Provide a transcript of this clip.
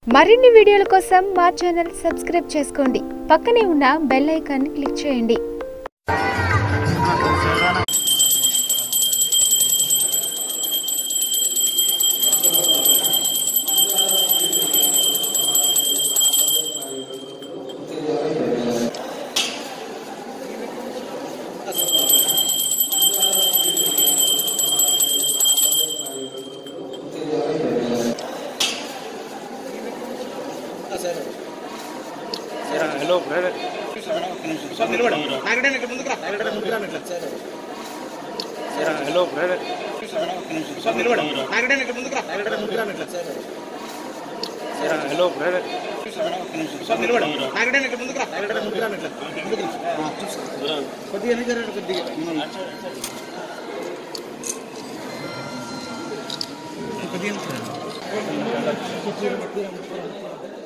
మరిన్ని వీడియోల కోసం మా ఛానల్ సబ్స్క్రైబ్ చేసుకోండి పక్కనే ఉన్న బెల్ ఐకాన్ క్లిక్ చేయండి hello brother hello brother hello brother కొద్దిగా